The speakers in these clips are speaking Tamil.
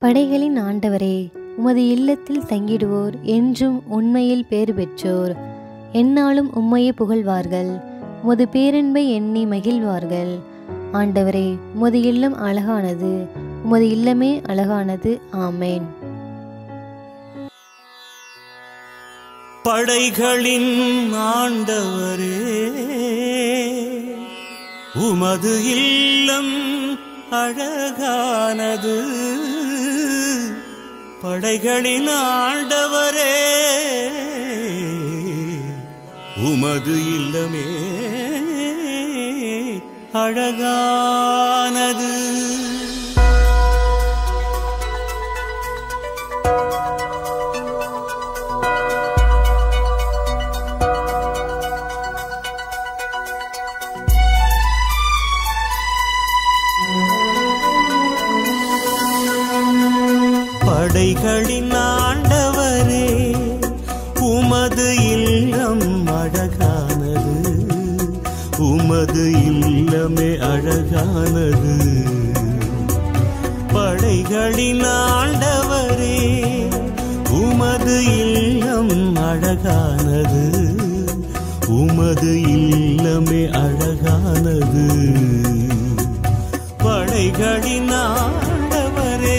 படைகளின் ஆண்டவரே உமது இல்லத்தில் தங்கிடுவோர் என்றும் உண்மையில் பேறு பெற்றோர் எந்நாளும் உம்மையே புகழ்வார்கள் உமது பேரன்பை எண்ணி மகிழ்வார்கள் ஆண்டவரே உமது இல்லம் அழகானது உமது இல்லமே அழகானது ஆமேன் படைகளின் ஆண்டவரே உமது இல்லம் அழகானது படைகளின் ஆண்டவரே உமது இல்லமே அழகானது படைகளின் ஆண்டவரே உமது இல்லம் அழகானது உமது இல்லமே அழகானது படைகளின் ஆண்டவரே உமது இல்லம் அழகானது உமது இல்லமே அழகானது படைகளின் ஆண்டவரே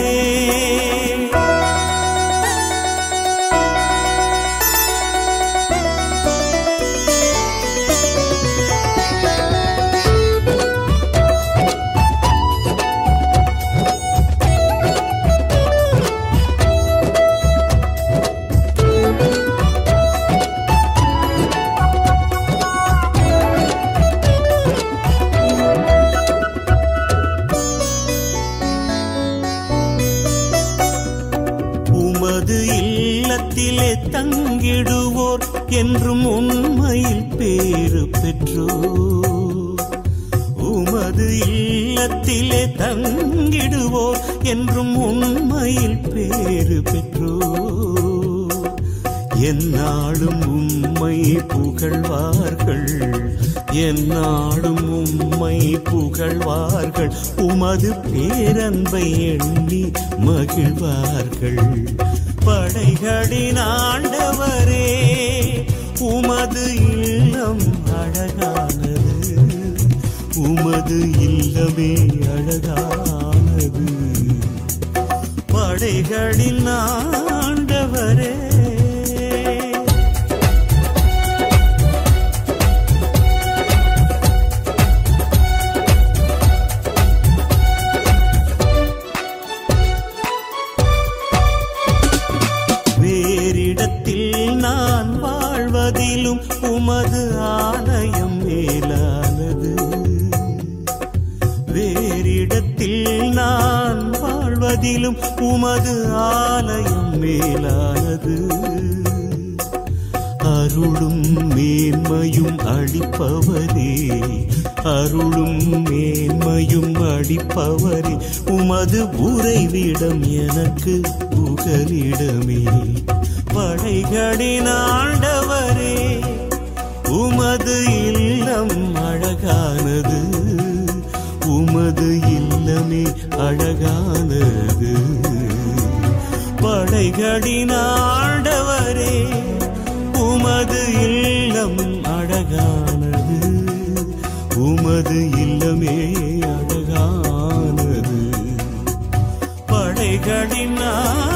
உமது இல்லத்திலே தங்கிடுவோர் என்றும் உண்மையில் பேறு பெற்றோர் உமது இல்லத்திலே தங்கிடுவோர் என்றும் உண்மையில் பேறு பெற்றோர் எந்நாளும் உம்மை புகழ்வார்கள் எந்நாளும் உம்மை புகழ்வார்கள் உமது பேரன்பை எண்ணி மகிழ்வார்கள் படைகளின் ஆண்டவரே உமது இல்லம் அழகானது உமது இல்லமே அழகானது படைகளின் ஆண்டவரே வேறிடத்தில் நான் வாழ்வதிலும் உமது ஆலயம் மேலானது வேறிடத்தில் நான் வாழ்வதிலும் உமது ஆலயம் மேலானது அருளும் மேன்மையும் அளிப்பவரே அருளும் மேன்மையும் அளிப்பவரே உமது உறைவிடம் எனக்கு புகலிடமே படைகளின் ஆண்டவரே உமது இல்லம் அழகானது உமது இல்லமே அழகானது படைகளின் ஆண்டவரே உமது இல்லம் அழகானது உமது இல்லமே அழகானது படைகளின் ஆண்டவரே